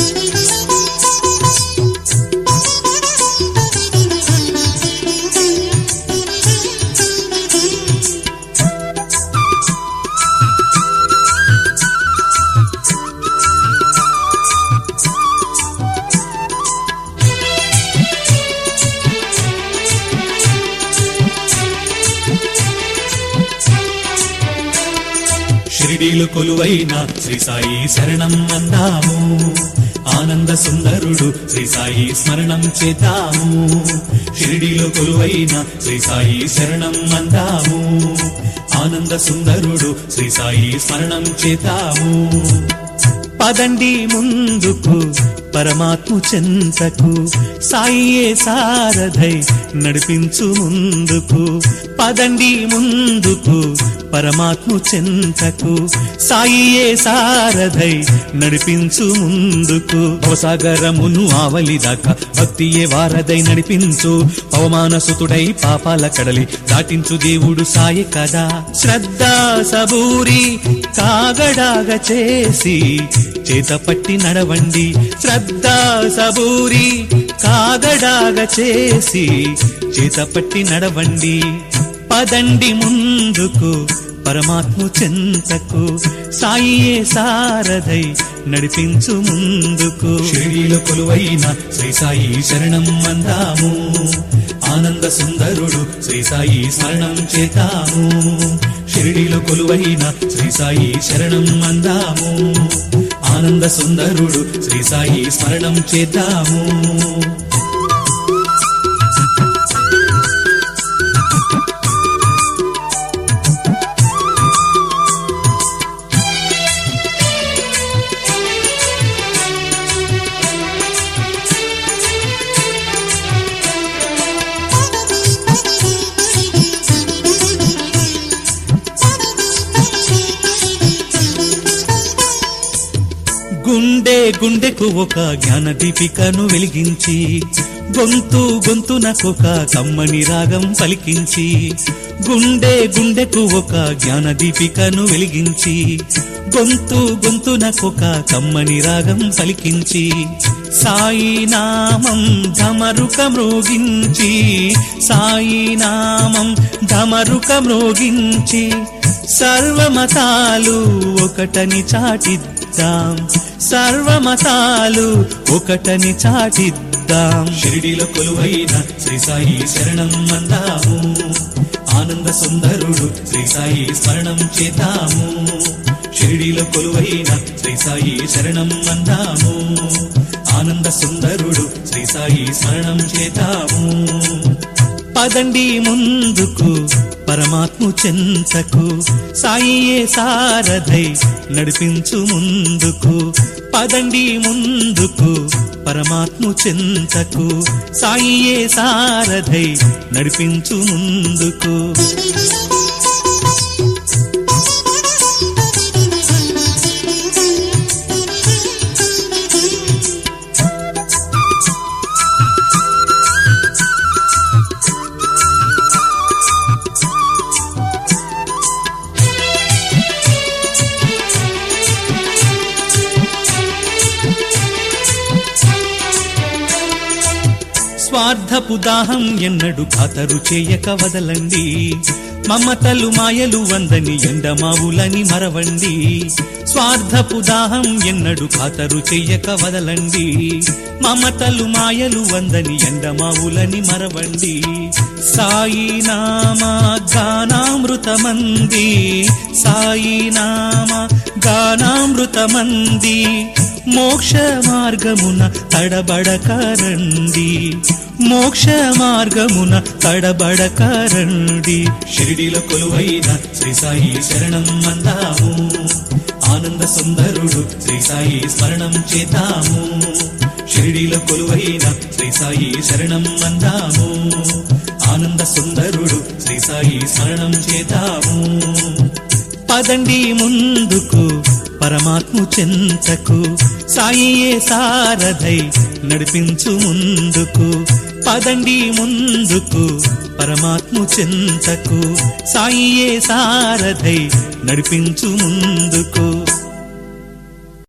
షిరిడీలు కొలువైన శ్రీ సాయి శరణం అందాము ఆనంద సుందరుడు శ్రీ సాయి స్మరణం చేతాము షిరిడీలో కొలువైన శ్రీ సాయి శరణం అందాము ఆనంద సుందరుడు శ్రీ సాయి స్మరణం చేతాము పదండి ముందుకు పరమాత్మ చెంతకు సాయియే సారథై నడిపించు ముందుకు పదండి ముందుకు పరమాత్మ చెంతకు సాయియే సారథై నడిపించు ముందుకు భవసాగరమును ఆవలి దాకా భక్తియే వారధై నడిపించు పవమానసుతుడై పాపాల కడలి దాటించు దేవుడు సాయి కదా శ్రద్ధ సబూరి కాగడాగ చేసి చేత పట్టి నడవండి శ్రద్ధ సబూరి కాగడాగ చేసి చేత పట్టి నడవండి పదండి ముందుకు పరమాత్మ చెంతకు సాయియే సారథై నడిపించు ముందుకు షిరిడీలో కొలువైన శ్రీ సాయి శరణం అందాము ఆనంద సుందరుడు శ్రీ సాయి స్మరణం చేతాము షిరిడీలో కొలువైన శ్రీ సాయి శరణం అందాము ఆనంద సుందరుడు శ్రీ సాయి స్మరణం చేద్దాము గుండె గుండెకు ఒక జ్ఞాన దీపికను వెలిగించి గొంతు గొంతునకొక కమ్మని రాగం పలికించి గుండె గుండెకు ఒక జ్ఞాన దీపికను వెలిగించి గొంతు గొంతునకొక కమ్మని రాగం పలికించి సాయి నామం ధమరుక మ్రోగించి సాయి నామం ధమరుక మ్రోగించి సర్వమతాలు ఒకటని చాటిద్దాం సర్వమతాలు ఒకటని చాటిద్దాం షిరిడిలో కొలువైన శ్రీ సాయి శరణం అందాము ఆనంద సుందరుడు శ్రీ సాయి స్మరణం చేద్దాము షిరిడిలో కొలువైన శ్రీ సాయి శరణం అందాము ఆనంద సుందరుడు శ్రీ సాయి స్మరణం చేద్దాము పదండి ముందుకు పరమాత్మ చెంతకు సాయియే సారథై నడిపించు ముందుకు పదండి ముందుకు పరమాత్మ చెంతకు సాయియే సారథై నడిపించు ముందుకు స్వార్థపు దాహం ఎన్నడు ఖాతరు చేయక వదలండి మమతలు మాయలు వందని ఎండమావులని మరవండి స్వార్థపు దాహం ఎన్నడు ఖాతరు చెయ్యక వదలండి మమతలు మాయలు వందని ఎండమావులని మరవండి సాయి నామ గానామృతమంది సాయి నామ గానామృతమంది మోక్ష మార్గమున తడబడకరండి మోక్ష మార్గమున తడబడకరండి షిరిడిలో కొలువైన శ్రీ సాయి శరణం అందాము ఆనంద సుందరుడు శ్రీ సాయి స్మరణం చేద్దాము షిరిడిలో కొలువైన శ్రీ సాయి శరణం అందాము ఆనంద సుందరుడు శ్రీ సాయి స్మరణం చేద్దాము పదండి ముందుకు పరమాత్మ చెంతకు సాయియే సారథై నడిపించు ముందుకు పదండి ముందుకు పరమాత్మ చెంతకు సాయియే సారథై నడిపించు ముందుకు